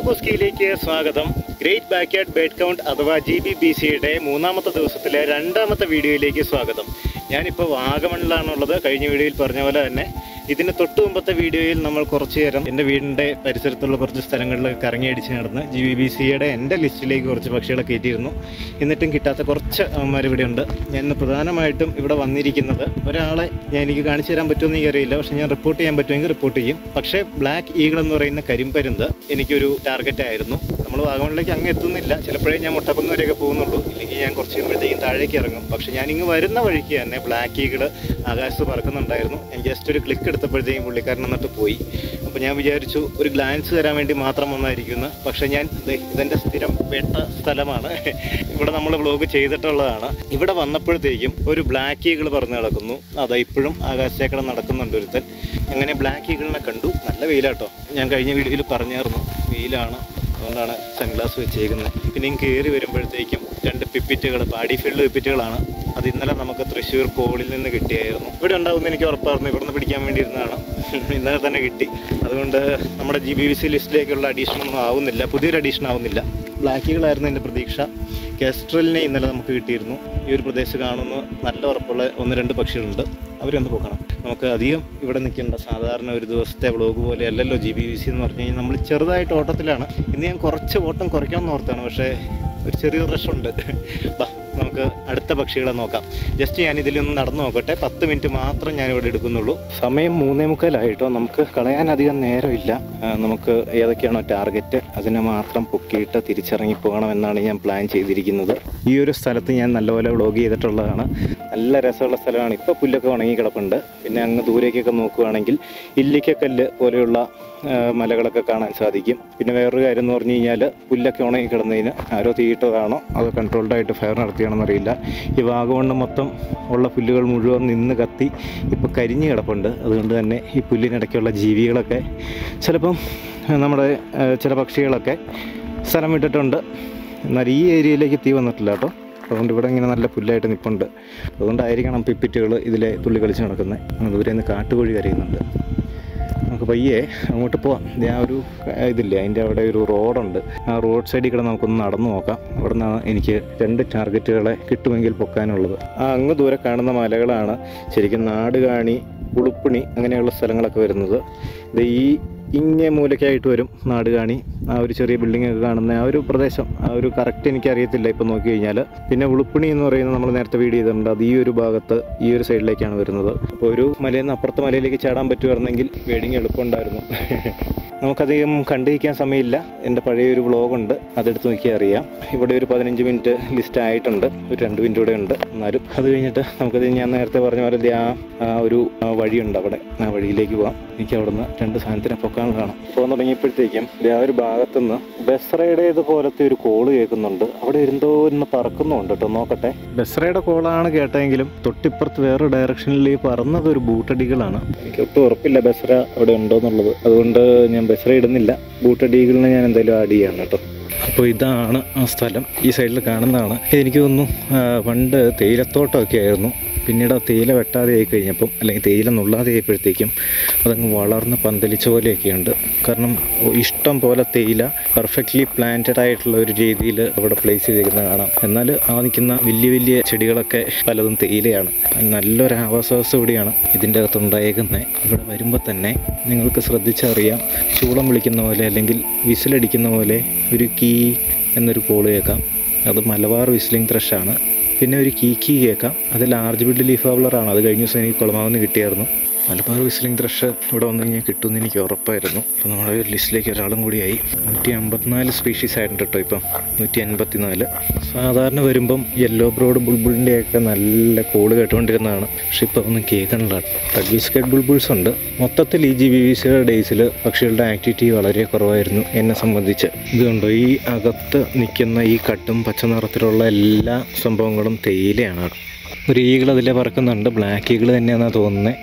ബോബോസ്കിയിലേക്ക് സ്വാഗതം great backyard bird count അഥവാ G B B സിയുടെ മൂന്നാമത്തെ ദിവസത്തിലെ രണ്ടാമത്തെ വീഡിയോയിലേക്ക് സ്വാഗതം ഞാനിപ്പോൾ വാഗമണിലാണുള്ളത് കഴിഞ്ഞ വീഡിയോയിൽ പറഞ്ഞ പോലെ തന്നെ ഇതിന് തൊട്ട് മുമ്പത്തെ വീഡിയോയിൽ നമ്മൾ കുറച്ച് നേരം എൻ്റെ വീടിൻ്റെ പരിസരത്തുള്ള കുറച്ച് സ്ഥലങ്ങളിൽ കറങ്ങി അടിച്ച് നടന്ന് ജി ബി ബി സിയുടെ എൻ്റെ ലിസ്റ്റിലേക്ക് കുറച്ച് പക്ഷികളെ കയറ്റിയിരുന്നു എന്നിട്ടും കിട്ടാത്ത കുറച്ച് അവന്മാർ ഇവിടെ ഉണ്ട് ഞാൻ ഇന്ന് പ്രധാനമായിട്ടും ഇവിടെ വന്നിരിക്കുന്നത് ഒരാളെ ഞാൻ എനിക്ക് കാണിച്ചു തരാൻ പറ്റുമെന്ന് എനിക്കറിയില്ല പക്ഷേ ഞാൻ റിപ്പോർട്ട് ചെയ്യാൻ പറ്റുമെങ്കിൽ റിപ്പോർട്ട് ചെയ്യും പക്ഷേ ബ്ലാക്ക് ഈഗിൾ എന്ന് പറയുന്ന കരിമ്പരുന്ത് എനിക്കൊരു ടാർഗറ്റ് ആയിരുന്നു നമ്മൾ വാഗമണിലേക്ക് അങ്ങ് എത്തുന്നില്ല ചിലപ്പോഴേ ഞാൻ മുട്ടക്കുന്ന് വരെയൊക്കെ പോകുന്നുള്ളൂ ഇല്ലെങ്കിൽ ഞാൻ കുറച്ച് കഴിയുമ്പോഴത്തേക്കും താഴേക്ക് ഇറങ്ങും പക്ഷേ ഞാൻ ഇങ്ങ് വരുന്ന വഴിക്ക് തന്നെ ബ്ലാക്ക് ഈഗിൾ ആകാശത്ത് പറക്കുന്നുണ്ടായിരുന്നു ഞാൻ ജസ്റ്റ് ഒരു ക്ലിക്ക് എടുത്തപ്പോഴത്തേക്കും പുള്ളിക്കാരൻ എന്നിട്ട് പോയി അപ്പോൾ ഞാൻ വിചാരിച്ചു ഒരു ഗ്ലാൻസ് തരാൻ വേണ്ടി മാത്രം വന്നായിരിക്കുന്നു പക്ഷേ ഞാൻ ദേ ഇതെൻ്റെ സ്ഥിരം വെട്ട സ്ഥലമാണ് ഇവിടെ നമ്മൾ വ്ലോഗ് ചെയ്തിട്ടുള്ളതാണ് ഇവിടെ വന്നപ്പോഴത്തേക്കും ഒരു ബ്ലാക്ക് ഈഗിൾ പറന്ന് കിടക്കുന്നു അതാ ഇപ്പോഴും ആകാശത്തേക്കട നടക്കുന്നുണ്ട് ഒരുത്തൻ അങ്ങനെ ബ്ലാക്ക് ഈഗിളിനെ കണ്ടു നല്ല വെയിലാട്ടോ ഞാൻ കഴിഞ്ഞ വീഡിയോയിൽ പറഞ്ഞായിരുന്നു വെയിലാണ് അതുകൊണ്ടാണ് സൺഗ്ലാസ് വെച്ചേക്കുന്നത് പിന്നെയും കയറി വരുമ്പോഴത്തേക്കും രണ്ട് പിപ്പിറ്റുകൾ പാടി ഫീൽഡ് പിപ്പിറ്റുകളാണ് അത് ഇന്നലെ നമുക്ക് തൃശ്ശൂർ കോളിൽ നിന്ന് കിട്ടിയായിരുന്നു ഇവിടെ ഉണ്ടാവുമെന്ന് എനിക്ക് ഉറപ്പായിരുന്നു ഇവിടുന്ന് പിടിക്കാൻ വേണ്ടി ഇരുന്നതാണ് ഇന്നലെ തന്നെ കിട്ടി അതുകൊണ്ട് നമ്മുടെ ജി ബി വി സി ലിസ്റ്റിലേക്കുള്ള അഡീഷൻ ഒന്നും ആവുന്നില്ല പുതിയൊരു അഡീഷൻ ആവുന്നില്ല ബ്ലാക്കുകളായിരുന്നു എൻ്റെ പ്രതീക്ഷ കാസ്ട്രലിനെ ഇന്നലെ നമുക്ക് കിട്ടിയിരുന്നു ഈ ഒരു പ്രദേശത്ത് കാണുന്ന നല്ല ഉറപ്പുള്ള ഒന്ന് രണ്ട് പക്ഷികളുണ്ട് അവരൊന്ന് പോക്കണം നമുക്ക് അധികം ഇവിടെ നിൽക്കേണ്ട സാധാരണ ഒരു ദിവസത്തെ വ്ളോഗ് പോലെ അല്ലല്ലോ ജി ബി വി സി എന്ന് പറഞ്ഞു കഴിഞ്ഞാൽ നമ്മൾ ചെറുതായിട്ട് ഓട്ടത്തിലാണ് ഇന്ന് ഞാൻ കുറച്ച് ഓട്ടം കുറയ്ക്കാമെന്ന് ഓർത്താണ് പക്ഷേ ഒരു ചെറിയൊരു റഷുണ്ട് ബാ നമുക്ക് അടുത്ത പക്ഷികളെ നോക്കാം ജസ്റ്റ് ഞാൻ ഇതിലൊന്ന് നടന്നു നോക്കട്ടെ പത്ത് മിനിറ്റ് മാത്രം ഞാൻ ഇവിടെ എടുക്കുന്നുള്ളൂ സമയം മൂന്നേ മുക്കാലായിട്ടോ നമുക്ക് കളയാൻ അധികം നേരമില്ല ആ, നമുക്ക് ഏതൊക്കെയാണോ ടാർഗറ്റ് അതിനെ മാത്രം പൊക്കിയിട്ട് തിരിച്ചിറങ്ങി പോകണം എന്നാണ് ഞാൻ പ്ലാൻ ചെയ്തിരിക്കുന്നത് ഈ ഒരു സ്ഥലത്ത് ഞാൻ നല്ലപോലെ വ്ളോഗ് ചെയ്തിട്ടുള്ളതാണ് നല്ല രസമുള്ള സ്ഥലമാണ് ഇപ്പോൾ പുല്ലൊക്കെ ഉണങ്ങി കിടപ്പുണ്ട് പിന്നെ അങ്ങ് ദൂരേക്കൊക്കെ നോക്കുകയാണെങ്കിൽ ഇല്ലിക്കക്കല്ല് പോലെയുള്ള ആ, മലകളൊക്കെ കാണാൻ സാധിക്കും പിന്നെ വേറൊരു കാര്യം എന്ന് പറഞ്ഞു കഴിഞ്ഞാൽ പുല്ലൊക്കെ ഉണങ്ങി കിടന്നതിന് ആരോ തീയിട്ടതാണോ അതോ കൺട്രോൾഡ് ആയിട്ട് ഫയർ നടത്തിയാണെന്ന് അറിയില്ല ഈ വാഗമണ്ണ് മൊത്തം ഉള്ള പുല്ലുകൾ മുഴുവൻ നിന്ന് കത്തി ഇപ്പോൾ കരിഞ്ഞു കിടപ്പുണ്ട് അതുകൊണ്ട് തന്നെ ഈ പുല്ലിനിടയ്ക്കുള്ള ജീവികളൊക്കെ ചിലപ്പം നമ്മുടെ ആ, ചില പക്ഷികളൊക്കെ സ്ഥലം വിട്ടിട്ടുണ്ട് എന്നാൽ ഈ ഏരിയയിലേക്ക് തീ വന്നിട്ടില്ല കേട്ടോ അതുകൊണ്ട് ഇവിടെ ഇങ്ങനെ നല്ല പുല്ലായിട്ട് നിൽപ്പുണ്ട് അതുകൊണ്ടായിരിക്കണം പിപ്പിറ്റുകൾ ഇതിലെ തുള്ളി കളിച്ച് നടക്കുന്നത് ദൂരെ നിന്ന് കാട്ടുകോഴി കരയുന്നുണ്ട് നമുക്ക് പയ്യെ അങ്ങോട്ട് പോവാം ദേ ആ ഒരു ആ, ഇതില്ലേ അതിൻ്റെ അവിടെ ഒരു റോഡുണ്ട് ആ റോഡ് സൈഡിൽ കൂടെ നമുക്കൊന്ന് നടന്നു നോക്കാം അവിടെ നിന്നാണ് എനിക്ക് രണ്ട് ടാർഗറ്റുകളെ കിട്ടുമെങ്കിൽ പൊക്കാനുള്ളത് ആ അങ്ങ് ദൂരെ കാണുന്ന മലകളാണ് ശരിക്കും നാടുകാണി ഉളുപ്പിണി അങ്ങനെയുള്ള സ്ഥലങ്ങളൊക്കെ വരുന്നത് ഇത് ഈ ഇങ്ങേ മൂലയ്ക്കായിട്ട് വരും നാടുകാണി ആ ഒരു ചെറിയ ബിൽഡിംഗ് ഒക്കെ കാണുന്ന ആ ഒരു പ്രദേശം ആ ഒരു കറക്റ്റ് എനിക്ക് അറിയത്തില്ല ഇപ്പം നോക്കി കഴിഞ്ഞാൽ പിന്നെ ഉളുപ്പിണി എന്ന് പറയുന്നത് നമ്മൾ നേരത്തെ വീഡിയോ ചെയ്തിട്ടുണ്ട് അത് ഈ ഒരു ഭാഗത്ത് ഈ ഒരു സൈഡിലേക്കാണ് വരുന്നത് അപ്പോൾ ഒരു മലയിൽ നിന്ന് അപ്പുറത്തെ മലയിലേക്ക് ചാടാൻ പറ്റുമായിരുന്നെങ്കിൽ വേഡിങ് എളുപ്പമുണ്ടായിരുന്നു നമുക്കധികം കണ്ടിരിക്കാൻ സമയമില്ല എൻ്റെ പഴയ ഒരു വ്ളോഗുണ്ട് അതെടുത്ത് നോക്കിയാൽ അറിയാം ഇവിടെ ഒരു പതിനഞ്ച് മിനിറ്റ് ലിസ്റ്റ് ആയിട്ടുണ്ട് ഒരു രണ്ട് മിനിറ്റ് കൂടെ ഉണ്ട് എന്നാലും അത് കഴിഞ്ഞിട്ട് നമുക്കത് ഞാൻ നേരത്തെ പറഞ്ഞ പോലെ ദേ ആ ആ ഒരു ആ വഴിയുണ്ട് അവിടെ ആ വഴിയിലേക്ക് പോകാം എനിക്ക് അവിടുന്ന് രണ്ട് സാധനത്തിനെ പൊക്കാൻ കാണാം പോകാൻ തുടങ്ങിയപ്പോഴത്തേക്കും ദേ ആ ഒരു ഭാഗത്തുനിന്ന് ബസ്രയുടേത് പോലത്തെ ഒരു കോള് കേൾക്കുന്നുണ്ട് അവിടെ എന്തോ ഇന്ന് പറക്കുന്നുണ്ട് കേട്ടോ നോക്കട്ടെ ബസ്രയുടെ കോളാണ് കേട്ടെങ്കിലും തൊട്ടിപ്പുറത്ത് വേറെ ഡയറക്ഷനിൽ പറന്നത് ഒരു ബൂട്ടടികളാണ് എനിക്ക് ഒട്ടും ഉറപ്പില്ല ബസ്ര അവിടെ ഉണ്ടോ എന്നുള്ളത് അതുകൊണ്ട് ഞാൻ ബസ്ര ഇടുന്നില്ല ബൂട്ടടികളിനെ ഞാൻ എന്തായാലും ആഡ് ചെയ്യാണ് കേട്ടോ അപ്പോൾ ഇതാണ് ആ സ്ഥലം ഈ സൈഡിൽ കാണുന്നതാണ് എനിക്ക് തോന്നുന്നു ആ, പണ്ട് തേയിലത്തോട്ടമൊക്കെ ആയിരുന്നു പിന്നീട് ആ തേയില വെട്ടാതെ ആയി കഴിഞ്ഞപ്പം അല്ലെങ്കിൽ തേയില നുള്ളാതെ ആയപ്പോഴത്തേക്കും അതങ്ങ് വളർന്ന് പന്തലിച്ച പോലെയൊക്കെയുണ്ട് കാരണം ഇഷ്ടം പോലെ തേയില പെർഫെക്റ്റ്ലി പ്ലാന്റഡ് ആയിട്ടുള്ള ഒരു രീതിയിൽ അവിടെ പ്ലേസ് ചെയ്തിരിക്കുന്നത് കാണാം എന്നാൽ ആ നിൽക്കുന്ന വലിയ വലിയ ചെടികളൊക്കെ പലതും തേയിലയാണ് നല്ലൊരു ആവാസ വ്യവസ്ഥ കൂടിയാണ് ഇതിൻ്റെ അകത്ത് ഉണ്ടായേക്കുന്നത് ഇവിടെ വരുമ്പോൾ തന്നെ നിങ്ങൾക്ക് ശ്രദ്ധിച്ചറിയാം ചൂളം വിളിക്കുന്ന പോലെ അല്ലെങ്കിൽ വിസിലടിക്കുന്ന പോലെ ഒരു കീ എന്നൊരു കോള് കേൾക്കാം അത് മലബാർ വിസ്ലിംഗ് ത്രഷാണ് പിന്നെ ഒരു കീ കീ കേൾക്കാം അത് ലാർജ് ബിൽഡ് ലീഫ് ആണ് അത് കഴിഞ്ഞ ദിവസം എനിക്ക് കുളമാവുന്ന കിട്ടിയായിരുന്നു മലബാർ വിസ്ലിംഗ് ത്രഷ് ഇവിടെ വന്നു കഴിഞ്ഞാൽ കിട്ടുമെന്ന് എനിക്ക് ഉറപ്പായിരുന്നു അപ്പോൾ നമ്മുടെ ഒരു ലിസ്റ്റിലേക്ക് ഒരാളും കൂടിയായി നൂറ്റി അമ്പത്തിനാല് സ്പീഷീസ് ആയിട്ടുണ്ട് കേട്ടോ ഇപ്പം നൂറ്റി അൻപത്തി നാല് സാധാരണ വരുമ്പം യെല്ലോ ബ്രോഡ് ബുൾബുളിൻ്റെയൊക്കെ നല്ല കോള് കേട്ടുകൊണ്ടിരുന്നതാണ് പക്ഷെ ഇപ്പോൾ ഒന്നും കേൾക്കണില്ല റെഡ് ബിസ്ക്കറ്റ് ബുൾബുൾസ് ഉണ്ട് മൊത്തത്തിൽ ഈ ജി ബി വി സിയുടെ ഡേയ്സിൽ പക്ഷികളുടെ ആക്ടിവിറ്റി വളരെ കുറവായിരുന്നു എന്നെ സംബന്ധിച്ച് ഇതുകൊണ്ടോ ഈ അകത്ത് നിൽക്കുന്ന ഈ കട്ടും പച്ച നിറത്തിലുള്ള എല്ലാ സംഭവങ്ങളും തേയിലയാണ് ഒരു ഈഗിൾ അതിലെ പറക്കുന്നുണ്ട് ബ്ലാക്ക് ഈഗിൾ തന്നെയാണെന്നാണ് തോന്നുന്നത്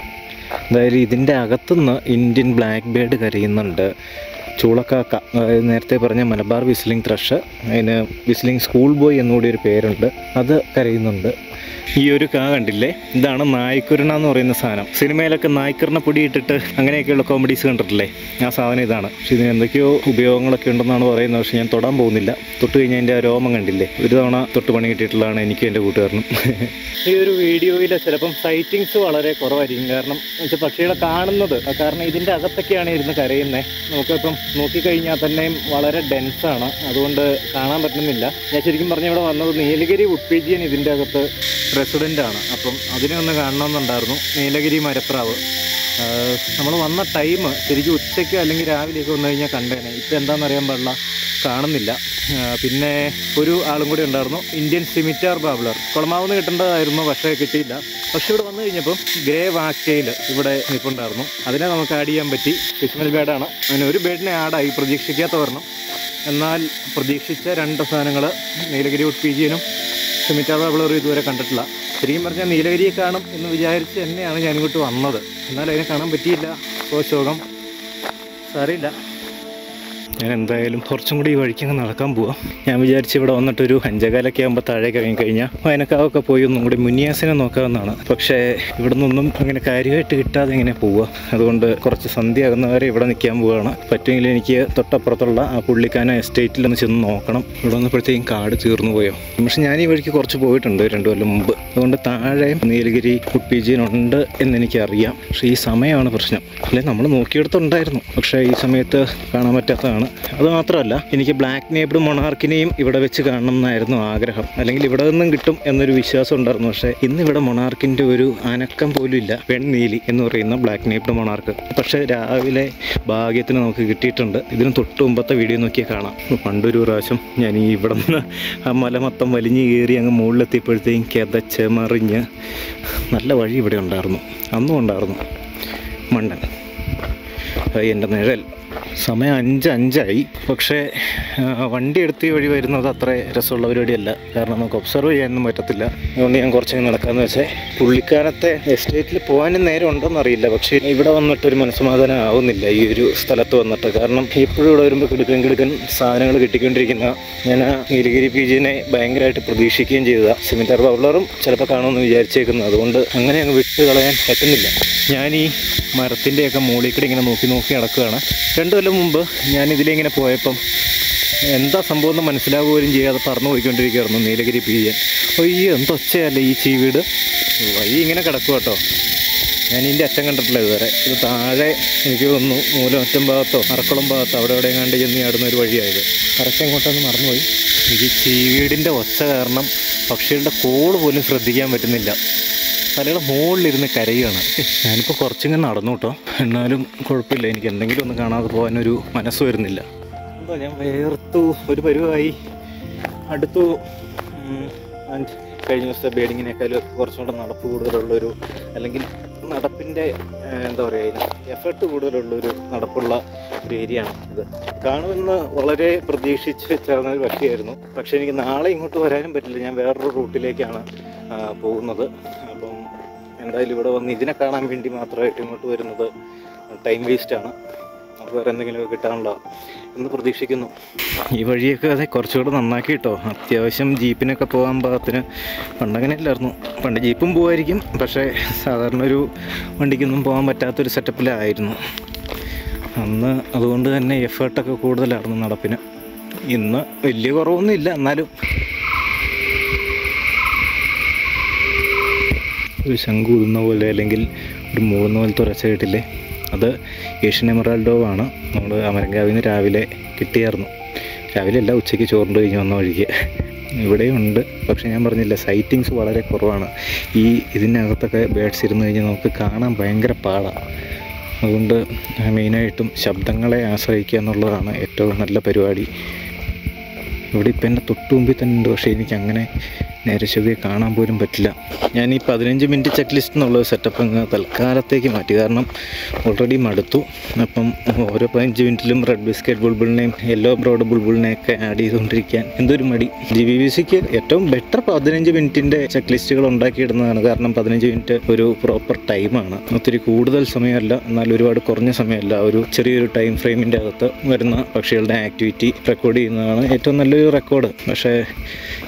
അതായത് ഇതിൻ്റെ അകത്തുനിന്ന് ഇന്ത്യൻ ബ്ലാക്ക് ബേർഡ് കരയുന്നുണ്ട് ചൂളക്കാക്ക അതായത് നേരത്തെ പറഞ്ഞ മലബാർ വിസ്ലിംഗ് ത്രഷ് അതിന് വിസ്ലിംഗ് സ്കൂൾ ബോയ് എന്നുകൂടി ഒരു പേരുണ്ട് അത് കരയുന്നുണ്ട് ഈ ഒരു കാ കണ്ടില്ലേ ഇതാണ് നായ്ക്കുരണ എന്ന് പറയുന്ന സാധനം സിനിമയിലൊക്കെ നായ്ക്കുരണ പൊടി ഇട്ടിട്ട് അങ്ങനെയൊക്കെയുള്ള കോമഡീസ് കണ്ടിട്ടില്ലേ ആ സാധനം ഇതാണ് പക്ഷെ ഇതിന് എന്തൊക്കെയോ ഉപയോഗങ്ങളൊക്കെ ഉണ്ടെന്നാണ് പറയുന്നത് പക്ഷെ ഞാൻ തൊടാൻ പോകുന്നില്ല തൊട്ട് കഴിഞ്ഞാൽ എൻ്റെ ആ രോമം കണ്ടില്ലേ ഒരു തവണ തൊട്ട് പണി കിട്ടിയിട്ടുള്ളതാണ് എനിക്കും എൻ്റെ കൂട്ടുകാരനും ഈ ഒരു വീഡിയോയിൽ ചിലപ്പം സൈറ്റിങ്സ് വളരെ കുറവായിരിക്കും കാരണം വെച്ചാൽ പക്ഷികളെ കാണുന്നത് കാരണം ഇതിൻ്റെ അകത്തൊക്കെയാണ് ഇരുന്ന് കരയുന്നത് നമുക്കിപ്പം നോക്കിക്കഴിഞ്ഞാൽ തന്നെയും വളരെ ഡെൻസാണ് അതുകൊണ്ട് കാണാൻ പറ്റുന്നില്ല ഞാൻ ശരിക്കും പറഞ്ഞ ഇവിടെ വന്നത് നീലഗിരി ഉപ്പേജിയൻ ഇതിൻ്റെ അകത്ത് റെസിഡൻ്റ് ആണ് അപ്പം അതിനെ ഒന്ന് കാണണമെന്നുണ്ടായിരുന്നു നീലഗിരി മരപ്രാവ് നമ്മൾ വന്ന ടൈം ശരിക്കും ഉച്ചയ്ക്കോ അല്ലെങ്കിൽ രാവിലെയൊക്കെ വന്നു കഴിഞ്ഞാൽ കണ്ടേനെ ഇപ്പം എന്താണെന്ന് അറിയാൻ പാടില്ല കാണുന്നില്ല ആ, പിന്നെ ഒരു ആളും കൂടി ഉണ്ടായിരുന്നു ഇന്ത്യൻ സിമിറ്റാർ ബാബ്ലർ കുളമാവുന്ന കിട്ടേണ്ടതായിരുന്നു പക്ഷേ കിട്ടിയില്ല പക്ഷെ ഇവിടെ വന്നു കഴിഞ്ഞപ്പം ഗ്രേ വാക്കയിൽ ഇവിടെ നിൽപ്പുണ്ടായിരുന്നു അതിനെ നമുക്ക് ആഡ് ചെയ്യാൻ പറ്റി ഫിഷ്മൽ ബേഡാണ് അങ്ങനെ ഒരു ബേഡിനെ ആഡായി പ്രതീക്ഷിക്കാത്ത ഒരെണ്ണം എന്നാൽ പ്രതീക്ഷിച്ച രണ്ട് സാധനങ്ങൾ നീലഗിരി ഉട്പീജിയനും സിമിറ്റാർ ബാബ്ലറും ഇതുവരെ കണ്ടിട്ടില്ല ശരിക്കും പറഞ്ഞാൽ നീലഗിരിയെ കാണും എന്ന് വിചാരിച്ച് തന്നെയാണ് ഞാൻ ഇങ്ങോട്ട് വന്നത് എന്നാൽ അതിനെ കാണാൻ പറ്റിയില്ല സോ ശോകം സാറിയില്ല ഞാൻ എന്തായാലും കുറച്ചും കൂടി ഈ വഴിക്ക് അങ്ങ് നടക്കാൻ പോവാം ഞാൻ വിചാരിച്ച് ഇവിടെ വന്നിട്ടൊരു അഞ്ചകാലൊക്കെ ആകുമ്പോൾ താഴേക്ക് ഇറങ്ങി കഴിഞ്ഞാൽ വയനക്കാവൊക്കെ പോയി ഒന്നും കൂടി മുനിയാസിനെ നോക്കാവുന്നതാണ് പക്ഷേ ഇവിടെ നിന്നൊന്നും അങ്ങനെ കാര്യമായിട്ട് കിട്ടാതെ ഇങ്ങനെ പോവുക അതുകൊണ്ട് കുറച്ച് സന്ധ്യ ആകുന്നവരെ ഇവിടെ നിൽക്കാൻ പോവുകയാണ് പറ്റുമെങ്കിൽ എനിക്ക് തൊട്ടപ്പുറത്തുള്ള ആ പുള്ളിക്കാന എസ്റ്റേറ്റിലൊന്ന് ചെന്ന് നോക്കണം ഇവിടെ വന്നപ്പോഴത്തേക്കും കാട് തീർന്നു പോയോ പക്ഷെ ഞാൻ ഈ വഴിക്ക് കുറച്ച് പോയിട്ടുണ്ട് രണ്ടു കൊല്ലം മുമ്പ് അതുകൊണ്ട് താഴെ നീലഗിരി ഉപ്പീജിയൻ ഉണ്ട് എന്നെനിക്കറിയാം പക്ഷേ ഈ സമയമാണ് പ്രശ്നം അല്ലെ നമ്മൾ നോക്കിയെടുത്തുണ്ടായിരുന്നു പക്ഷേ ഈ സമയത്ത് കാണാൻ പറ്റാത്തതാണ് അത് മാത്രമല്ല എനിക്ക് ബ്ലാക്ക് നേബ്ഡ് മൊണാർക്കിനെയും ഇവിടെ വെച്ച് കാണണം എന്നായിരുന്നു ആഗ്രഹം അല്ലെങ്കിൽ ഇവിടെ നിന്നും കിട്ടും എന്നൊരു വിശ്വാസം ഉണ്ടായിരുന്നു പക്ഷേ ഇന്ന് ഇവിടെ മൊണാർക്കിൻ്റെ ഒരു അനക്കം പോലും ഇല്ല വെണ്ണീലി എന്ന് പറയുന്ന ബ്ലാക്ക് നേബ്ഡ് മൊണാർക്ക് പക്ഷേ രാവിലെ ഭാഗ്യത്തിന് നമുക്ക് കിട്ടിയിട്ടുണ്ട് ഇതിന് തൊട്ട് മുമ്പത്തെ വീഡിയോ നോക്കിയാൽ കാണാം പണ്ടൊരു പ്രാവശ്യം ഞാൻ ഈ ഇവിടെ നിന്ന് ആ മല മൊത്തം വലിഞ്ഞ് കയറി അങ്ങ് മുകളിലെത്തിയപ്പോഴത്തേക്കും കിതച്ച് മറിഞ്ഞ് നല്ല വഴി ഇവിടെ ഉണ്ടായിരുന്നു അന്നും ഉണ്ടായിരുന്നു മണ്ടൻ അത് എൻ്റെ നിഴൽ സമയം അഞ്ച് അഞ്ചായി പക്ഷേ ആ, വണ്ടി എടുത്ത് ഈ വഴി വരുന്നത് അത്ര രസമുള്ള പരിപാടിയല്ല കാരണം നമുക്ക് ഒബ്സർവ് ചെയ്യാനൊന്നും പറ്റത്തില്ല അതുകൊണ്ട് ഞാൻ കുറച്ചങ്ങ് നടക്കാമെന്ന് വെച്ചാൽ പുള്ളിക്കാരത്തെ എസ്റ്റേറ്റിൽ പോകാനും നേരം ഉണ്ടോയെന്ന് അറിയില്ല പക്ഷേ ഇവിടെ വന്നിട്ട് ഒരു മനസ്സമാധാനം ആവുന്നില്ല ഈ ഒരു സ്ഥലത്ത് വന്നിട്ട് കാരണം എപ്പോഴും ഇവിടെ വരുമ്പോൾ കിടുക്കൻ കിടുക്കൻ സാധനങ്ങൾ കിട്ടിക്കൊണ്ടിരിക്കുന്ന ഞാൻ ആ നീലഗിരി പി ജിനെ ഭയങ്കരമായിട്ട് പ്രതീക്ഷിക്കുകയും ചെയ്തതാണ് സിമിറ്റർ ബൗളറും ചിലപ്പോൾ കാണുമെന്ന് വിചാരിച്ചേക്കുന്നു അതുകൊണ്ട് അങ്ങനെ അങ്ങ് വിട്ട് കളയാൻ പറ്റുന്നില്ല ഞാൻ ഈ മരത്തിൻ്റെയൊക്കെ മുകളിൽ കൂടി ഇങ്ങനെ നോക്കി നോക്കി നടക്കുകയാണ് രണ്ടു കൊല്ലം മുമ്പ് ഞാൻ ഇതിലിങ്ങനെ പോയപ്പം എന്താ സംഭവം എന്ന് മനസ്സിലാവുക പോലും ചെയ്യാതെ പറന്നു പോയിക്കൊണ്ടിരിക്കുകയായിരുന്നു നീലഗിരി പി ജൻ അയ്യോ എന്തൊച്ചയല്ലേ ഈ ചീവീട് വഴി ഇങ്ങനെ കിടക്കുക കേട്ടോ ഞാൻ ഇതിൻ്റെ അറ്റം കണ്ടിട്ടില്ല ഇതുവരെ ഇത് താഴെ എനിക്ക് തോന്നുന്നു മൂലമറ്റം ഭാഗത്തോ അറക്കുളം ഭാഗത്തോ അവിടെ എവിടെ കണ്ട് ചെന്ന് ചാടുന്ന ഒരു വഴിയായത് കറക്റ്റ് എങ്ങോട്ടൊന്ന് മറന്നുപോയി എനിക്ക് ചീവീടിൻ്റെ ഒച്ച കാരണം പക്ഷികളുടെ കോള് പോലും ശ്രദ്ധിക്കാൻ പറ്റുന്നില്ല തലയുടെ മുകളിലിരുന്ന് കരയുകയാണ് ഞാനിപ്പോൾ കുറച്ചിങ്ങനെ നടന്നു കേട്ടോ എന്നാലും കുഴപ്പമില്ല എനിക്ക് എന്തെങ്കിലും ഒന്ന് കാണാതെ പോകാനൊരു മനസ്സ് വരുന്നില്ല എന്താ ഞാൻ വേർത്തു ഒരു പരുവായി അടുത്തു ഉം, and കഴിഞ്ഞ ദിവസത്തെ ബേഡിങ്ങിനേക്കാളും കുറച്ചും കൂടെ നടപ്പ് കൂടുതലുള്ളൊരു അല്ലെങ്കിൽ നടപ്പിൻ്റെ എന്താ പറയുക എഫർട്ട് കൂടുതലുള്ളൊരു നടപ്പുള്ള ഒരു ഏരിയ ആണ് ഇത് കാണുമെന്ന് വളരെ പ്രതീക്ഷിച്ച് ചേർന്ന ഒരു പക്ഷിയായിരുന്നു പക്ഷേ എനിക്ക് നാളെ ഇങ്ങോട്ട് വരാനും പറ്റില്ല ഞാൻ വേറൊരു റൂട്ടിലേക്കാണ് ആ, പോകുന്നത് അപ്പം എന്തായാലും ഇവിടെ വന്ന് ഇതിനെ കാണാൻ വേണ്ടി മാത്രമായിട്ട് ഇങ്ങോട്ട് വരുന്നത് ടൈം വേസ്റ്റാണ് നമുക്ക് വേറെ എന്തെങ്കിലുമൊക്കെ കിട്ടാനുള്ള എന്ന് പ്രതീക്ഷിക്കുന്നു ഈ വഴിയൊക്കെ അതെ കുറച്ചുകൂടെ നന്നാക്കി കേട്ടോ അത്യാവശ്യം ജീപ്പിനൊക്കെ പോകാൻ പാകത്തിന് പണ്ടങ്ങനെ അല്ലായിരുന്നു പണ്ട് ജീപ്പും പോകായിരിക്കും പക്ഷേ സാധാരണ ഒരു വണ്ടിക്കൊന്നും പോകാൻ പറ്റാത്തൊരു സെറ്റപ്പിലായിരുന്നു അന്ന് അതുകൊണ്ട് തന്നെ എഫേർട്ടൊക്കെ കൂടുതലായിരുന്നു നടപ്പിന് ഇന്ന് വലിയ കുറവൊന്നുമില്ല എന്നാലും ഒരു ശംഖു ഊതുന്ന പോലെ അല്ലെങ്കിൽ ഒരു മൂന്ന് പോലത്തെ ഒരച്ച കേട്ടില്ലേ അത് ഏഷ്യൻ എമറാൾഡോ ആണ് നമ്മൾ അമരങ്കാവിൽ നിന്ന് രാവിലെ കിട്ടിയായിരുന്നു രാവിലെ അല്ല ഉച്ചയ്ക്ക് ചോറിൻ്റെ കഴിഞ്ഞ് വന്ന വഴിക്ക് ഇവിടെയുണ്ട് പക്ഷേ ഞാൻ പറഞ്ഞില്ല സൈറ്റിങ്സ് വളരെ കുറവാണ് ഈ ഇതിനകത്തൊക്കെ ബേഡ്സ് ഇരുന്ന് കഴിഞ്ഞാൽ നമുക്ക് കാണാൻ ഭയങ്കര പാടാണ് അതുകൊണ്ട് മെയിനായിട്ടും ശബ്ദങ്ങളെ ആശ്രയിക്കുക എന്നുള്ളതാണ് ഏറ്റവും നല്ല പരിപാടി ഇവിടെ ഇപ്പം എൻ്റെ തൊട്ട് മുമ്പിൽ തന്നെ ഉണ്ട് പക്ഷേ എനിക്ക് അങ്ങനെ നേരെ ചൊവ്വെ കാണാൻ പോലും പറ്റില്ല ഞാൻ ഈ പതിനഞ്ച് മിനിറ്റ് ചെക്ക് ലിസ്റ്റ് എന്നുള്ള സെറ്റപ്പ് അങ്ങ് തൽക്കാലത്തേക്ക് മാറ്റി കാരണം ഓൾറെഡി മടുത്തു അപ്പം ഓരോ പതിനഞ്ച് മിനിറ്റിലും റെഡ് ബിസ്ക്കറ്റ് ബുൾബിളിനെയും യെല്ലോ ബ്രോഡ് ബുൾബിളിനെയൊക്കെ ആഡ് ചെയ്തുകൊണ്ടിരിക്കാൻ എന്തൊരു മടി ജി ബി ബി സിക്ക് ഏറ്റവും ബെറ്റർ പതിനഞ്ച് മിനിറ്റിൻ്റെ ചെക്ക് ലിസ്റ്റുകൾ ഉണ്ടാക്കിയിടുന്നതാണ് കാരണം പതിനഞ്ച് മിനിറ്റ് ഒരു പ്രോപ്പർ ടൈമാണ് ഒത്തിരി കൂടുതൽ സമയമല്ല എന്നാൽ ഒരുപാട് കുറഞ്ഞ സമയമല്ല ഒരു ചെറിയൊരു ടൈം ഫ്രെയിമിൻ്റെ അകത്ത് വരുന്ന പക്ഷികളുടെ ആക്ടിവിറ്റി റെക്കോർഡ് ചെയ്യുന്നതാണ് ഏറ്റവും നല്ലൊരു റെക്കോർഡ് പക്ഷേ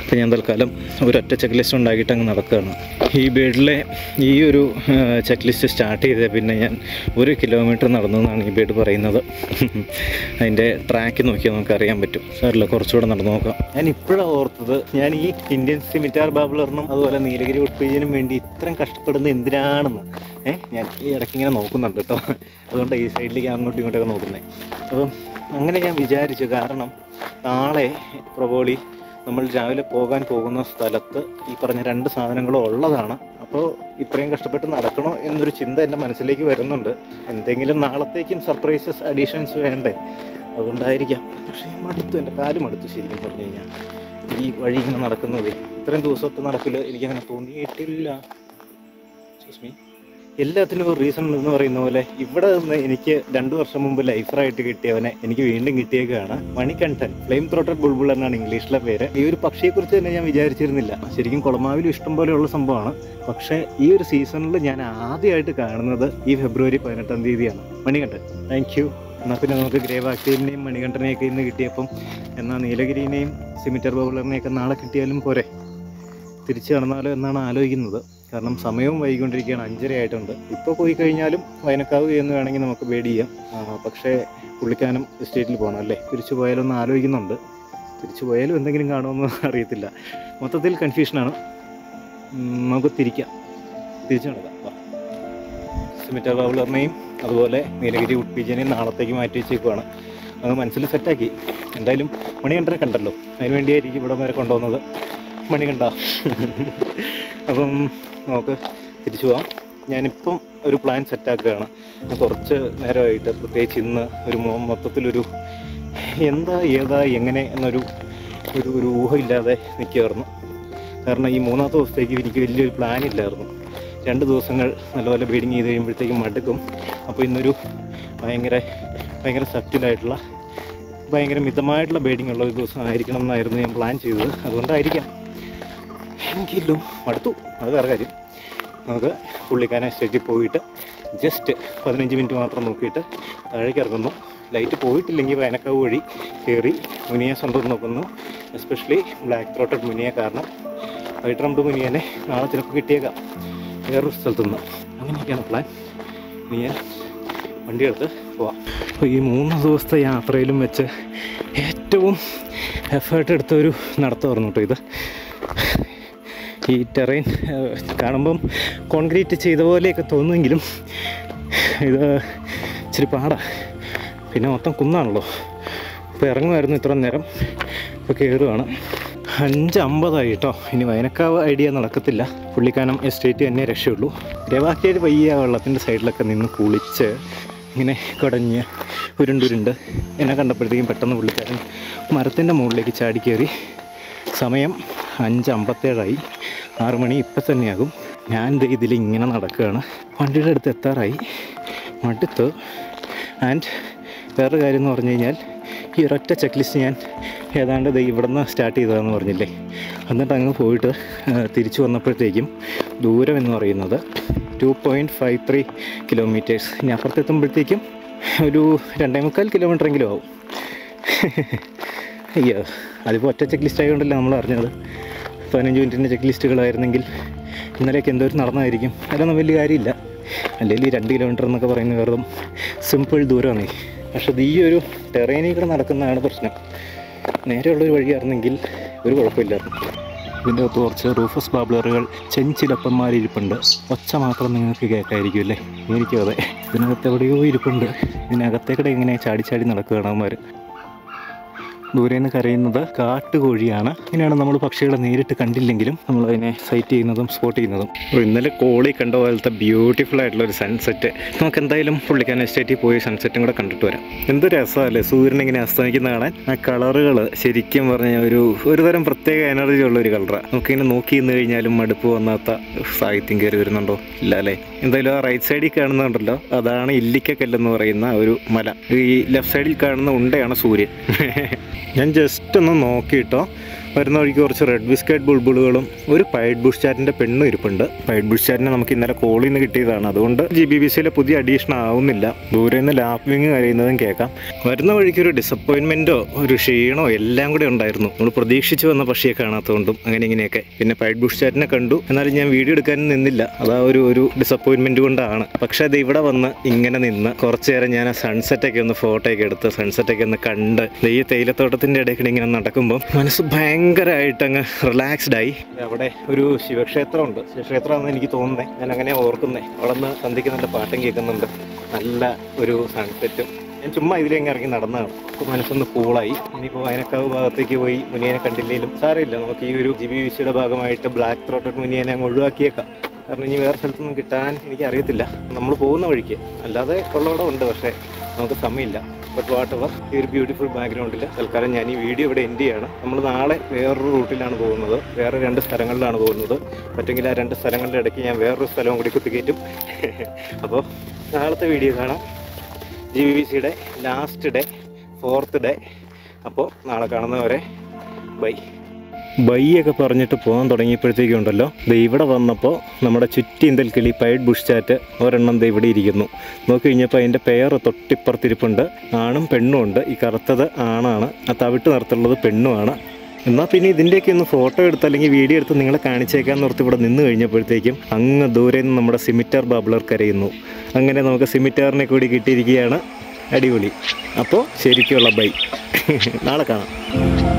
അപ്പോൾ ഞാൻ തൽക്കാലം ഒരൊറ്റ ചെക്ക് ലിസ്റ്റ് ഉണ്ടാക്കിയിട്ട് അങ്ങ് നടക്കുകയാണ് ഈ ബേഡിലെ ഈ ഒരു ചെക്ക് ലിസ്റ്റ് സ്റ്റാർട്ട് ചെയ്ത പിന്നെ ഞാൻ ഒരു കിലോമീറ്റർ നടന്നു എന്നാണ് ഈ ബേഡ് പറയുന്നത് അതിൻ്റെ ട്രാക്ക് നോക്കിയാൽ നമുക്ക് അറിയാൻ പറ്റും സാറില്ല കുറച്ചുകൂടെ നടന്നു നോക്കാം ഞാൻ ഇപ്പോഴാണ് ഓർത്തത് ഞാൻ ഈ ഇന്ത്യൻ സിമിറ്റാർ ബാബുലറിനും അതുപോലെ നീലഗിരി ഉട്ട്പേജിനും വേണ്ടി ഇത്രയും കഷ്ടപ്പെടുന്നത് എന്തിനാണെന്ന് ഏഹ് ഞാൻ ഈ ഇടയ്ക്ക് ഇങ്ങനെ നോക്കുന്നുണ്ട് കേട്ടോ അതുകൊണ്ട് ഈ സൈഡിലേക്ക് അങ്ങോട്ടും ഇങ്ങോട്ടൊക്കെ നോക്കുന്നത് അപ്പം അങ്ങനെ ഞാൻ വിചാരിച്ചു കാരണം നാളെ പ്രബോളി നമ്മൾ രാവിലെ പോകാൻ പോകുന്ന സ്ഥലത്ത് ഈ പറഞ്ഞ രണ്ട് സാധനങ്ങളും ഉള്ളതാണ് അപ്പോൾ ഇത്രയും കഷ്ടപ്പെട്ട് നടക്കണോ എന്നൊരു ചിന്ത എൻ്റെ മനസ്സിലേക്ക് വരുന്നുണ്ട് എന്തെങ്കിലും നാളത്തേക്കും സർപ്രൈസസ് അഡീഷൻസ് വേണ്ടേ അതുകൊണ്ടായിരിക്കാം പക്ഷേ മടുത്തു എൻ്റെ കാല് മടുത്തു ശരിക്കും പറഞ്ഞു കഴിഞ്ഞാൽ ഈ വഴി ഇങ്ങനെ നടക്കുന്നത് ഇത്രയും ദിവസത്തെ നടപ്പിൽ എനിക്കങ്ങനെ തോന്നിയിട്ടില്ല Excuse me. എല്ലാത്തിനും ഒരു റീസൺ എന്ന് പറയുന്ന പോലെ ഇവിടെ നിന്ന് എനിക്ക് രണ്ടു വർഷം മുമ്പ് ലൈഫറായിട്ട് കിട്ടിയവനെ എനിക്ക് വീണ്ടും കിട്ടിയേക്കാണ് മണികണ്ഠൻ ഫ്ലെയിം ത്രോട്ടഡ് ബുൾബുൾ എന്നാണ് ഇംഗ്ലീഷിലെ പേര് ഈ ഒരു പക്ഷിയെക്കുറിച്ച് തന്നെ ഞാൻ വിചാരിച്ചിരുന്നില്ല ശരിക്കും കുളമാവിലും ഇഷ്ടം പോലെയുള്ള സംഭവമാണ് പക്ഷേ ഈ ഒരു സീസണിൽ ഞാൻ ആദ്യമായിട്ട് കാണുന്നത് ഈ ഫെബ്രുവരി പതിനെട്ടാം തീയതിയാണ് മണികണ്ഠൻ താങ്ക് യു എന്നാൽ പിന്നെ നമുക്ക് ഗ്രേ വാക്ടീലിനെയും മണികണ്ഠനെയൊക്കെ ഇന്ന് കിട്ടിയപ്പം എന്നാൽ നീലഗിരിനെയും സിമിറ്റർ ബൗളറിനെയൊക്കെ നാളെ കിട്ടിയാലും പോരെ തിരിച്ചു കടന്നാലോ എന്നാണ് ആലോചിക്കുന്നത് കാരണം സമയവും വൈകിക്കൊണ്ടിരിക്കുകയാണ് അഞ്ചര ആയിട്ടുണ്ട് ഇപ്പോൾ പോയി കഴിഞ്ഞാലും വയനക്കാവ് എന്ന് വേണമെങ്കിൽ നമുക്ക് ബേഡ് ചെയ്യാം ആ, പക്ഷേ പുള്ളിക്കാനം എസ്റ്റേറ്റിൽ പോകണം അല്ലേ തിരിച്ചു പോയാലൊന്ന് ആലോചിക്കുന്നുണ്ട് തിരിച്ചു പോയാലും എന്തെങ്കിലും കാണുമെന്ന് അറിയത്തില്ല മൊത്തത്തിൽ കൺഫ്യൂഷനാണ് ഉം, നമുക്ക് തിരിക്കാം തിരിച്ചു നടക്കാം വാ. സിമിറ്റർ ബൗളറിനെയും അതുപോലെ നീലഗിരി ഉട്ട്പീജനെയും നാളത്തേക്ക് മാറ്റി വെച്ചേക്കുവാണ് അത് മനസ്സിൽ സെറ്റാക്കി എന്തായാലും മണികണ്ഠനെ കണ്ടല്ലോ അതിന് വേണ്ടിയായിരിക്കും ഇവിടെ വരെ കൊണ്ടുവന്നത് മണികണ്ഠ അപ്പം നമുക്ക് തിരിച്ചു പോവാം ഞാനിപ്പം ഒരു പ്ലാൻ സെറ്റാക്കുകയാണ് കുറച്ച് നേരമായിട്ട് പ്രത്യേകിച്ച് ഇന്ന് ഒരു മൊ- മൊത്തത്തിലൊരു എന്താ ഏതാ എങ്ങനെ എന്നൊരു ഒരു ഒരു ഊഹമില്ലാതെ നിൽക്കുമായിരുന്നു കാരണം ഈ മൂന്നാമത്തെ ദിവസത്തേക്ക് എനിക്ക് വലിയൊരു പ്ലാൻ ഇല്ലായിരുന്നു രണ്ട് ദിവസങ്ങൾ നല്ലപോലെ ബീഡിങ് ചെയ്ത് കഴിയുമ്പോഴത്തേക്കും മടുക്കും അപ്പോൾ ഇന്നൊരു ഭയങ്കര ഭയങ്കര സറ്റിലായിട്ടുള്ള ഭയങ്കര മിതമായിട്ടുള്ള ബീഡിങ് ഉള്ള ഒരു ദിവസം ആയിരിക്കണം എന്നായിരുന്നു ഞാൻ പ്ലാൻ ചെയ്തത് അതുകൊണ്ടായിരിക്കാം എങ്കിലും മടുത്തു അത് വേറെ കാര്യം നമുക്ക് പുള്ളിക്കാന സ്റ്റേജിൽ പോയിട്ട് ജസ്റ്റ് പതിനഞ്ച് മിനിറ്റ് മാത്രം നോക്കിയിട്ട് താഴേക്ക് ഇറങ്ങുന്നു ലൈറ്റ് പോയിട്ടില്ലെങ്കിൽ വയനക്കാവ് വഴി കയറി മുനിയെ സ്വന്തം നോക്കുന്നു എസ്പെഷ്യലി ബ്ലാക്ക് ത്രോട്ടഡ് മുനിയെ കാരണം വൈറ്റ് റംഡ് മുനിയനെ നാളെ ചിലപ്പോൾ കിട്ടിയേക്കാം വേറൊരു സ്ഥലത്തു നിന്ന് അങ്ങനെയൊക്കെയാണ് പ്ലാൻ ഇനി ഞാൻ വണ്ടിയെടുത്ത് പോവാം അപ്പോൾ ഈ മൂന്ന് ദിവസത്തെ യാത്രയിലും വെച്ച് ഏറ്റവും എഫേർട്ട് എടുത്ത ഒരു നടത്തമായിരുന്നു കേട്ടോ ഇത് ഈ ടെറൈൻ കാണുമ്പം കോൺക്രീറ്റ് ചെയ്ത പോലെയൊക്കെ തോന്നുമെങ്കിലും ഇത് ഇച്ചിരി പാടാ പിന്നെ മൊത്തം കുന്നാണല്ലോ ഇപ്പോൾ ഇറങ്ങുമായിരുന്നു ഇത്ര നേരം ഇപ്പോൾ കയറുകയാണ് അഞ്ച് അമ്പതായി കേട്ടോ ഇനി വയനക്കാവ് ഐഡിയ നടക്കത്തില്ല പുള്ളിക്കാനം എസ്റ്റേറ്റ് തന്നെ രക്ഷയുള്ളൂ രവാക്കിയൊരു പയ്യ വെള്ളത്തിൻ്റെ സൈഡിലൊക്കെ നിന്ന് കുളിച്ച് ഇങ്ങനെ കുടഞ്ഞ് ഉരുണ്ടുരുണ്ട് എന്നെ കണ്ടപ്പോഴത്തേക്കും പെട്ടെന്ന് പുള്ളിക്കാരൻ മരത്തിൻ്റെ മുകളിലേക്ക് ചാടി കയറി സമയം അഞ്ച് അമ്പത്തേഴായി ആറ് മണി ഇപ്പം തന്നെയാകും ഞാൻ ദേ ഇതിൽ ഇങ്ങനെ നടക്കുകയാണ് വണ്ടിയുടെ അടുത്ത് എത്താറായി മടുത്ത് ആൻഡ് വേറൊരു കാര്യം എന്ന് പറഞ്ഞു കഴിഞ്ഞാൽ ഈ ഒരൊറ്റ ചെക്ക് ലിസ്റ്റ് ഞാൻ ഏതാണ്ട് ദേ ഇവിടെ നിന്ന് സ്റ്റാർട്ട് ചെയ്തതെന്ന് പറഞ്ഞില്ലേ എന്നിട്ട് അങ്ങ് പോയിട്ട് ആ, തിരിച്ചു വന്നപ്പോഴത്തേക്കും ദൂരം എന്ന് പറയുന്നത് two point five three kilometres ഇനി അപ്പുറത്തെത്തുമ്പോഴത്തേക്കും ഒരു രണ്ടേ മുക്കാൽ കിലോമീറ്റർ എങ്കിലും ആവും അയ്യോ അതിപ്പോൾ ഒറ്റ ചെക്ക് ലിസ്റ്റ് ആയതുകൊണ്ടല്ലേ നമ്മൾ അറിഞ്ഞത് പതിനഞ്ച് മിനിറ്റിൻ്റെ ചെക്ക് ലിസ്റ്റുകളായിരുന്നെങ്കിൽ ഇന്നലെയൊക്കെ എന്തോരം നടന്നായിരിക്കും അതൊന്നും വലിയ കാര്യമില്ല അല്ലെങ്കിൽ ഈ രണ്ട് കിലോമീറ്റർ എന്നൊക്കെ പറയുന്നത് വെറും സിമ്പിൾ ദൂരമാണ് പക്ഷെ ഇത് ഈ ഒരു ടെറേനിൽ കൂടെ നടക്കുന്നതാണ് പ്രശ്നം നേരെയുള്ളൊരു വഴിയായിരുന്നെങ്കിൽ ഒരു കുഴപ്പമില്ലായിരുന്നു ഇതിൻ്റെ അകത്ത് കുറച്ച് റൂഫസ് ബാബ്ലറുകൾ ചെഞ്ചിലപ്പന്മാരിരിപ്പുണ്ട് ഒച്ച മാത്രം നിങ്ങൾക്ക് കേൾക്കായിരിക്കും അല്ലേ എനിക്കും അതെ ഇതിനകത്ത് എവിടെയോ ഇരിപ്പുണ്ട് ഇതിനകത്തേക്കൂടെ ഇങ്ങനെ ചാടി ചാടി നടക്കുകയാണ് അവന്മാർ ദൂരെ നിന്ന് കരയുന്നത് കാട്ടുകോഴിയാണ് ഇങ്ങനെയാണ് നമ്മൾ പക്ഷികളെ നേരിട്ട് കണ്ടില്ലെങ്കിലും നമ്മൾ അതിനെ സൈറ്റ് ചെയ്യുന്നതും സ്പോട്ട് ചെയ്യുന്നതും അപ്പോൾ ഇന്നലെ കോളി കണ്ട പോലത്തെ ബ്യൂട്ടിഫുൾ ആയിട്ടുള്ള ഒരു സൺസെറ്റ് നമുക്ക് എന്തായാലും പുള്ളിക്കാൻ എസ്റ്റേറ്റിൽ പോയി സൺസെറ്റും കൂടെ കണ്ടിട്ട് വരാം എന്ത് രസമല്ലേ സൂര്യൻ ഇങ്ങനെ അസ്തമിക്കുന്ന കാണാൻ ആ കളറുകൾ ശരിക്കും പറഞ്ഞ ഒരു ഒരു തരം പ്രത്യേക എനർജി ഉള്ള ഒരു കളറാണ് നമുക്കിങ്ങനെ നോക്കി നിന്ന് കഴിഞ്ഞാലും മടുപ്പ് വന്നാത്ത സാഹിത്യം കയറി വരുന്നുണ്ടോ ഇല്ല അല്ലേ എന്തായാലും ആ റൈറ്റ് സൈഡിൽ കാണുന്നുണ്ടല്ലോ അതാണ് ഇല്ലിക്കക്കല്ലെന്ന് പറയുന്ന ഒരു മല ഈ ലെഫ്റ്റ് സൈഡിൽ കാണുന്ന ഉണ്ടയാണ് സൂര്യൻ ഞാൻ ജസ്റ്റ് ഒന്ന് നോക്കിയിട്ടോ വരുന്ന വഴിക്ക് കുറച്ച് റെഡ് ബിസ്ക്കറ്റ് ബുൾബുളുകളും ഒരു പൈഡ് ബുഷ് ചാറ്റിൻ്റെ പെണ്ണും ഇരിപ്പുണ്ട് പൈഡ് ബുഷ് ചാറ്റിനെ നമുക്ക് ഇന്നലെ കോളിൽ നിന്ന് കിട്ടിയതാണ് അതുകൊണ്ട് ജി ബി ബി സിയിലെ പുതിയ അഡീഷൻ ആവുന്നില്ല ദൂരെ നിന്ന് ലാപ്പിങ് കരയുന്നതും കേൾക്കാം വരുന്ന വഴിക്ക് ഒരു ഡിസപ്പോയിൻമെൻറ്റോ ഒരു ക്ഷീണോ എല്ലാം കൂടെ ഉണ്ടായിരുന്നു നമ്മൾ പ്രതീക്ഷിച്ച് വന്ന പക്ഷിയെ കാണാത്തതുകൊണ്ടും അങ്ങനെ ഇങ്ങനെയൊക്കെ പിന്നെ പൈഡ് ബുഷ് ചാറ്റിനെ കണ്ടു എന്നാലും ഞാൻ വീഡിയോ എടുക്കാൻ നിന്നില്ല അതാ ഒരു ഒരു ഡിസപ്പോയിൻമെൻറ്റ് കൊണ്ടാണ് പക്ഷേ അത് ഇവിടെ വന്ന് ഇങ്ങനെ നിന്ന് കുറച്ച് നേരം ഞാൻ ആ സൺസെറ്റൊക്കെ ഒന്ന് ഫോട്ടോ ഒക്കെ എടുത്ത് സൺസെറ്റൊക്കെ ഒന്ന് കണ്ട് ദേ ഈ തേയിലത്തോട്ടത്തിൻ്റെ ഇടയ്ക്ക് ഇങ്ങനെ നടക്കുമ്പോൾ മനസ്സ് ഭയങ്കരമായിട്ട് അങ്ങ് റിലാക്സ്ഡ് ആയി അവിടെ ഒരു ശിവക്ഷേത്രമുണ്ട് ശിവക്ഷേത്രമാണെന്ന് എനിക്ക് തോന്നുന്നത് ഞാൻ അങ്ങനെ ഓർക്കുന്നേ അവിടെ നിന്ന് സന്ധിക്ക് നല്ല പാട്ടും കേൾക്കുന്നുണ്ട് നല്ല ഒരു സൺസെറ്റും ഞാൻ ചുമ്മാ ഇതിലെങ്ങ് ഇറങ്ങി നടന്നതാണ് അപ്പോൾ മനസ്സൊന്ന് കൂളായി ഇനിയിപ്പോൾ വയനക്കാവ് ഭാഗത്തേക്ക് പോയി മുനിയനെ കണ്ടില്ലെങ്കിലും സാരമില്ല നമുക്ക് ഈ ഒരു ജി ബി വി സിയുടെ ഭാഗമായിട്ട് ബ്ലാക്ക് ത്രോട്ടഡ് മുനിയനെ അങ്ങ് ഒഴിവാക്കിയേക്കാം കാരണം ഇനി വേറെ സ്ഥലത്തൊന്നും കിട്ടാൻ എനിക്ക് അറിയത്തില്ല നമ്മൾ പോകുന്ന വഴിക്ക് അല്ലാതെ ഉള്ളവിടെ ഉണ്ട് പക്ഷേ നമുക്ക് സമയമില്ല ബട്ട് വാട്ട് എവർ ഈ ഒരു ബ്യൂട്ടിഫുൾ ബാക്ക്ഗ്രൗണ്ടിൽ തൽക്കാലം ഞാൻ ഈ വീഡിയോ ഇവിടെ എൻഡ് ചെയ്യാണ് നമ്മൾ നാളെ വേറൊരു റൂട്ടിലാണ് പോകുന്നത് വേറെ രണ്ട് സ്ഥലങ്ങളിലാണ് പോകുന്നത് പറ്റുമെങ്കിൽ ആ രണ്ട് സ്ഥലങ്ങളുടെ ഇടയ്ക്ക് ഞാൻ വേറൊരു സ്ഥലവും കൂടി കുത്തിക്കയറ്റും അപ്പോൾ നാളത്തെ വീഡിയോ കാണാം ജി ബി ബി സിയുടെ ലാസ്റ്റ് ഡേ ഫോർത്ത് ഡേ അപ്പോൾ നാളെ കാണുന്നവരെ ബൈ ബൈ ഒക്കെ പറഞ്ഞിട്ട് പോകാൻ തുടങ്ങിയപ്പോഴത്തേക്കും ഉണ്ടല്ലോ ദേ ഇവിടെ വന്നപ്പോൾ നമ്മുടെ ചുറ്റിന്തൽ കിളി പൈഡ് ബുഷ് ചാറ്റ് ഒരെണ്ണം ദേ ഇവിടെ ഇരിക്കുന്നു നോക്കി കഴിഞ്ഞപ്പോൾ അതിൻ്റെ പെയർ തൊട്ടിപ്പുറത്തിരിപ്പുണ്ട് ആണും പെണ്ണും ഉണ്ട് ഈ കറുത്തത് ആണാണ് ആ തവിട്ട് നിറത്തുള്ളത് പെണ്ണുമാണ് എന്നാൽ പിന്നെ ഇതിൻ്റെയൊക്കെ ഒന്ന് ഫോട്ടോ എടുത്ത് അല്ലെങ്കിൽ വീഡിയോ എടുത്ത് നിങ്ങളെ കാണിച്ചേക്കാന്ന് ഓർത്ത് ഇവിടെ നിന്ന് കഴിഞ്ഞപ്പോഴത്തേക്കും അങ്ങ് ദൂരെ നിന്ന് നമ്മുടെ സിമിറ്റാർ ബാബ്ലർ കരയുന്നു അങ്ങനെ നമുക്ക് സിമിറ്റാറിനെ കൂടി കിട്ടിയിരിക്കുകയാണ് അടിപൊളി അപ്പോൾ ശരിക്കുള്ള ബൈ നാളെ കാണാം